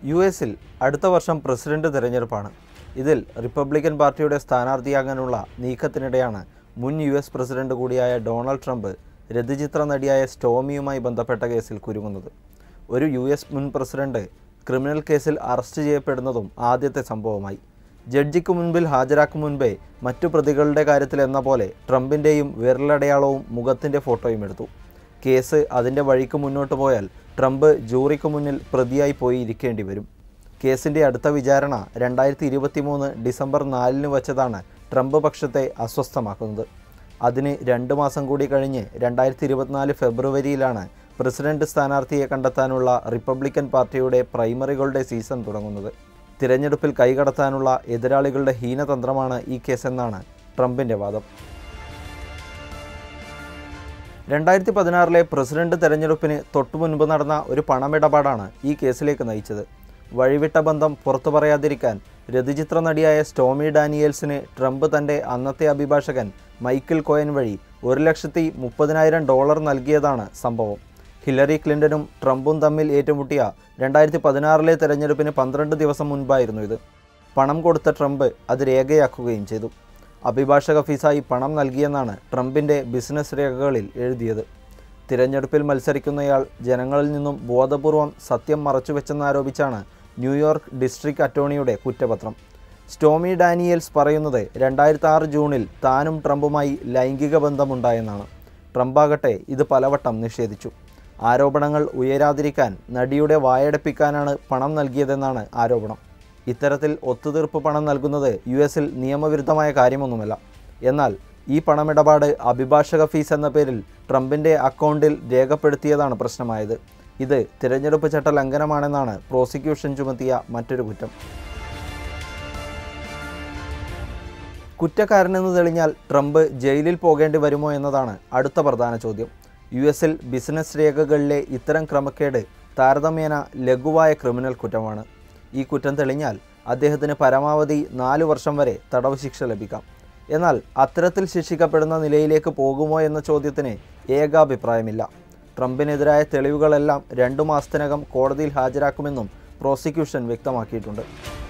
U എസിൽ അടുത്ത വർഷം പ്രസിഡന്റ് തിരഞ്ഞെടുപ്പാണ് ഇതിൽ റിപ്പബ്ലിക്കൻ പാർട്ടിയുടെ സ്ഥാനാർത്ഥിയാകാനുള്ള നീക്കത്തിനിടെയാണ് മുൻ യു എസ് പ്രസിഡന്റ് കൂടിയായ ഡൊണാൾഡ് ട്രംപ് രതിചിത്ര നടിയായ സ്റ്റോമിയുമായി ബന്ധപ്പെട്ട കേസിൽ കുരുങ്ങുന്നത് ഒരു യു എസ് മുൻ പ്രസിഡന്റ് ക്രിമിനൽ കേസിൽ അറസ്റ്റ് ചെയ്യപ്പെടുന്നതും ആദ്യത്തെ സംഭവമായി ജഡ്ജിക്ക് മുൻപിൽ ഹാജരാക്കും മുൻപേ മറ്റു പ്രതികളുടെ കാര്യത്തിൽ എന്ന പോലെ ട്രംപിൻ്റെയും വിരലടയാളവും മുഖത്തിൻ്റെ ഫോട്ടോയും എടുത്തു കേസ് അതിൻ്റെ വഴിക്ക് മുന്നോട്ട് പോയാൽ ട്രംപ് ജൂറിക്ക് മുന്നിൽ പ്രതിയായി പോയി ഇരിക്കേണ്ടി വരും കേസിൻ്റെ അടുത്ത വിചാരണ രണ്ടായിരത്തി ഇരുപത്തി മൂന്ന് ഡിസംബർ നാലിന് വച്ചതാണ് ട്രംപ് പക്ഷത്തെ അസ്വസ്ഥമാക്കുന്നത് അതിന് രണ്ട് മാസം കൂടി കഴിഞ്ഞ് രണ്ടായിരത്തി ഇരുപത്തിനാല് ഫെബ്രുവരിയിലാണ് പ്രസിഡന്റ് സ്ഥാനാർത്ഥിയെ കണ്ടെത്താനുള്ള റിപ്പബ്ലിക്കൻ പാർട്ടിയുടെ പ്രൈമറികളുടെ സീസൺ തുടങ്ങുന്നത് തിരഞ്ഞെടുപ്പിൽ കൈകടത്താനുള്ള എതിരാളികളുടെ ഹീനതന്ത്രമാണ് ഈ കേസെന്നാണ് ട്രംപിൻ്റെ വാദം രണ്ടായിരത്തി പതിനാറിലെ പ്രസിഡന്റ് തെരഞ്ഞെടുപ്പിന് തൊട്ടു മുൻപ് നടന്ന ഒരു പണമിടപാടാണ് ഈ കേസിലേക്ക് നയിച്ചത് വഴിവിട്ട ബന്ധം പുറത്തു പറയാതിരിക്കാൻ രതിചിത്ര നടിയായ സ്റ്റോമി ഡാനിയേൽസിന് ട്രംപ് തൻ്റെ അന്നത്തെ അഭിഭാഷകൻ മൈക്കിൾ കോയൻ വഴി ഒരു ലക്ഷത്തി മുപ്പതിനായിരം ഡോളർ നൽകിയതാണ് സംഭവം ഹില്ലറി ക്ലിൻ്റനും ട്രംപും തമ്മിൽ ഏറ്റുമുട്ടിയ രണ്ടായിരത്തി പതിനാറിലെ തെരഞ്ഞെടുപ്പിന് പന്ത്രണ്ട് ദിവസം മുൻപായിരുന്നു ഇത് പണം കൊടുത്ത ട്രംപ് അത് രേഖയാക്കുകയും ചെയ്തു അഭിഭാഷക ഫീസായി പണം നൽകിയെന്നാണ് ട്രംപിൻ്റെ ബിസിനസ് രേഖകളിൽ എഴുതിയത് തിരഞ്ഞെടുപ്പിൽ മത്സരിക്കുന്നയാൾ ജനങ്ങളിൽ നിന്നും ബോധപൂർവം സത്യം മറച്ചുവെച്ചെന്നാരോപിച്ചാണ് ന്യൂയോർക്ക് ഡിസ്ട്രിക്ട് അറ്റോർണിയുടെ കുറ്റപത്രം സ്റ്റോമി ഡാനിയൽസ് പറയുന്നത് രണ്ടായിരത്തി ആറ് ജൂണിൽ താനും ട്രംപുമായി ലൈംഗിക ബന്ധമുണ്ടായെന്നാണ് ട്രംപാകട്ടെ ഇത് പലവട്ടം നിഷേധിച്ചു ആരോപണങ്ങൾ ഉയരാതിരിക്കാൻ നടിയുടെ വായടപ്പിക്കാനാണ് പണം നൽകിയതെന്നാണ് ആരോപണം ഇത്തരത്തിൽ ഒത്തുതീർപ്പ് പണം നൽകുന്നത് യു എസിൽ നിയമവിരുദ്ധമായ കാര്യമൊന്നുമല്ല എന്നാൽ ഈ പണമിടപാട് അഭിഭാഷക ഫീസ് എന്ന പേരിൽ ട്രംപിൻ്റെ അക്കൗണ്ടിൽ രേഖപ്പെടുത്തിയതാണ് പ്രശ്നമായത് ഇത് തിരഞ്ഞെടുപ്പ് ചട്ട ലംഘനമാണെന്നാണ് പ്രോസിക്യൂഷൻ ചുമത്തിയ മറ്റൊരു കുറ്റം കുറ്റക്കാരനെന്ന് തെളിഞ്ഞാൽ ട്രംപ് ജയിലിൽ പോകേണ്ടി വരുമോ എന്നതാണ് അടുത്ത പ്രധാന ചോദ്യം യു എസിൽ ബിസിനസ് രേഖകളിലെ ഇത്തരം ക്രമക്കേട് താരതമ്യേന ലഘുവായ ക്രിമിനൽ കുറ്റമാണ് ഈ കുറ്റം തെളിഞ്ഞാൽ അദ്ദേഹത്തിന് പരമാവധി നാല് വർഷം വരെ തടവ് ശിക്ഷ ലഭിക്കാം എന്നാൽ അത്തരത്തിൽ ശിക്ഷിക്കപ്പെടുന്ന നിലയിലേക്ക് പോകുമോ എന്ന ചോദ്യത്തിന് ഏകാഭിപ്രായമില്ല ട്രംപിനെതിരായ തെളിവുകളെല്ലാം രണ്ടു മാസത്തിനകം കോടതിയിൽ ഹാജരാക്കുമെന്നും പ്രോസിക്യൂഷൻ വ്യക്തമാക്കിയിട്ടുണ്ട്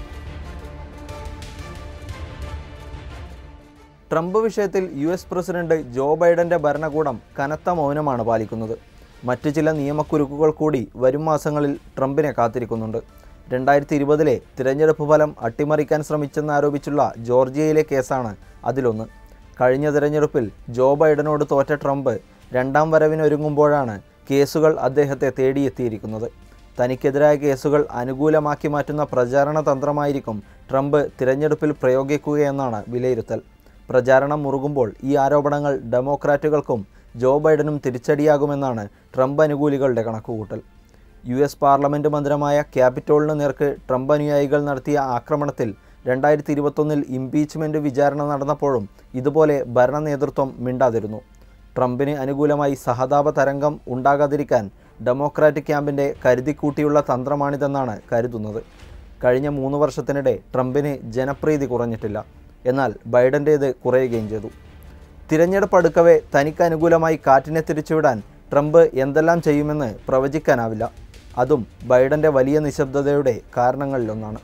ട്രംപ് വിഷയത്തിൽ യു എസ് പ്രസിഡന്റ് ജോ ബൈഡന്റെ ഭരണകൂടം കനത്ത മൗനമാണ് പാലിക്കുന്നത് മറ്റു ചില നിയമക്കുരുക്കുകൾ കൂടി വരും മാസങ്ങളിൽ ട്രംപിനെ കാത്തിരിക്കുന്നുണ്ട് രണ്ടായിരത്തി ഇരുപതിലെ തിരഞ്ഞെടുപ്പ് ഫലം അട്ടിമറിക്കാൻ ശ്രമിച്ചെന്നാരോപിച്ചുള്ള ജോർജിയയിലെ കേസാണ് അതിലൊന്ന് കഴിഞ്ഞ തിരഞ്ഞെടുപ്പിൽ ജോ ബൈഡനോട് തോറ്റ ട്രംപ് രണ്ടാം വരവിനൊരുങ്ങുമ്പോഴാണ് കേസുകൾ അദ്ദേഹത്തെ തേടിയെത്തിയിരിക്കുന്നത് തനിക്കെതിരായ കേസുകൾ അനുകൂലമാക്കി മാറ്റുന്ന പ്രചാരണ തന്ത്രമായിരിക്കും ട്രംപ് തിരഞ്ഞെടുപ്പിൽ പ്രയോഗിക്കുകയെന്നാണ് വിലയിരുത്തൽ പ്രചാരണം മുറുകുമ്പോൾ ഈ ആരോപണങ്ങൾ ഡെമോക്രാറ്റുകൾക്കും ജോ ബൈഡനും തിരിച്ചടിയാകുമെന്നാണ് ട്രംപ് അനുകൂലികളുടെ കണക്കുകൂട്ടൽ യു എസ് പാർലമെൻറ്റ് മന്ദിരമായ ക്യാപിറ്റോളിന് നേർക്ക് ട്രംപ് അനുയായികൾ നടത്തിയ ആക്രമണത്തിൽ രണ്ടായിരത്തി ഇരുപത്തൊന്നിൽ ഇംപീച്ച്മെൻറ്റ് വിചാരണ നടന്നപ്പോഴും ഇതുപോലെ ഭരണ നേതൃത്വം മിണ്ടാതിരുന്നു ട്രംപിന് അനുകൂലമായി സഹതാപ തരംഗം ഉണ്ടാകാതിരിക്കാൻ ഡെമോക്രാറ്റിക് ക്യാമ്പിൻ്റെ കരുതിക്കൂട്ടിയുള്ള തന്ത്രമാണിതെന്നാണ് കരുതുന്നത് കഴിഞ്ഞ മൂന്ന് വർഷത്തിനിടെ ട്രംപിന് ജനപ്രീതി കുറഞ്ഞിട്ടില്ല എന്നാൽ ബൈഡൻ്റേത് കുറയുകയും ചെയ്തു തിരഞ്ഞെടുപ്പ് അടുക്കവേ തനിക്ക് അനുകൂലമായി കാറ്റിനെ തിരിച്ചുവിടാൻ ട്രംപ് എന്തെല്ലാം ചെയ്യുമെന്ന് പ്രവചിക്കാനാവില്ല അതും ബൈഡൻ്റെ വലിയ നിശബ്ദതയുടെ കാരണങ്ങളിലൊന്നാണ്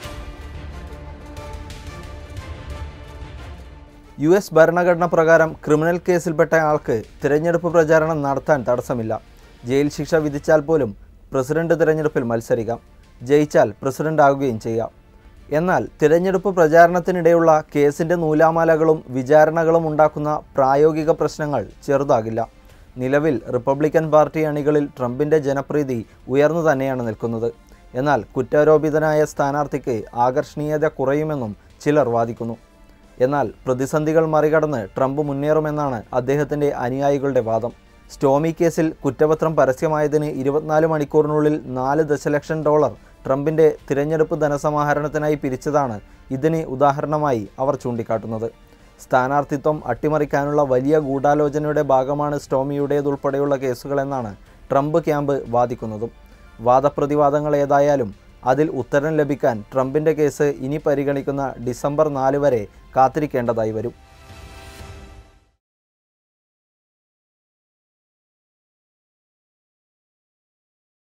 യു എസ് ഭരണഘടന പ്രകാരം ക്രിമിനൽ കേസിൽപ്പെട്ട ആൾക്ക് തിരഞ്ഞെടുപ്പ് പ്രചാരണം നടത്താൻ തടസ്സമില്ല ജയിൽ ശിക്ഷ വിധിച്ചാൽ പോലും പ്രസിഡന്റ് തിരഞ്ഞെടുപ്പിൽ മത്സരിക്കാം ജയിച്ചാൽ പ്രസിഡന്റ് ആകുകയും ചെയ്യാം എന്നാൽ തിരഞ്ഞെടുപ്പ് പ്രചാരണത്തിനിടെയുള്ള കേസിൻ്റെ നൂലാമാലകളും വിചാരണകളും ഉണ്ടാക്കുന്ന പ്രായോഗിക പ്രശ്നങ്ങൾ ചെറുതാകില്ല നിലവിൽ റിപ്പബ്ലിക്കൻ പാർട്ടി അണികളിൽ ട്രംപിൻ്റെ ജനപ്രീതി ഉയർന്നു തന്നെയാണ് നിൽക്കുന്നത് എന്നാൽ കുറ്റാരോപിതനായ സ്ഥാനാർത്ഥിക്ക് ആകർഷണീയത കുറയുമെന്നും ചിലർ വാദിക്കുന്നു എന്നാൽ പ്രതിസന്ധികൾ മറികടന്ന് ട്രംപ് മുന്നേറുമെന്നാണ് അദ്ദേഹത്തിൻ്റെ അനുയായികളുടെ വാദം സ്റ്റോമി കേസിൽ കുറ്റപത്രം പരസ്യമായതിന് ഇരുപത്തിനാല് മണിക്കൂറിനുള്ളിൽ നാല് ദശലക്ഷം ഡോളർ ട്രംപിൻ്റെ തിരഞ്ഞെടുപ്പ് ധനസമാഹരണത്തിനായി പിരിച്ചതാണ് ഇതിന് ഉദാഹരണമായി അവർ ചൂണ്ടിക്കാട്ടുന്നത് സ്ഥാനാർത്ഥിത്വം അട്ടിമറിക്കാനുള്ള വലിയ ഗൂഢാലോചനയുടെ ഭാഗമാണ് സ്റ്റോമിയുടേതുൾപ്പെടെയുള്ള കേസുകളെന്നാണ് ട്രംപ് ക്യാമ്പ് വാദിക്കുന്നതും വാദപ്രതിവാദങ്ങൾ ഏതായാലും അതിൽ ഉത്തരം ലഭിക്കാൻ ട്രംപിൻ്റെ കേസ് ഇനി പരിഗണിക്കുന്ന ഡിസംബർ നാല് വരെ കാത്തിരിക്കേണ്ടതായി വരും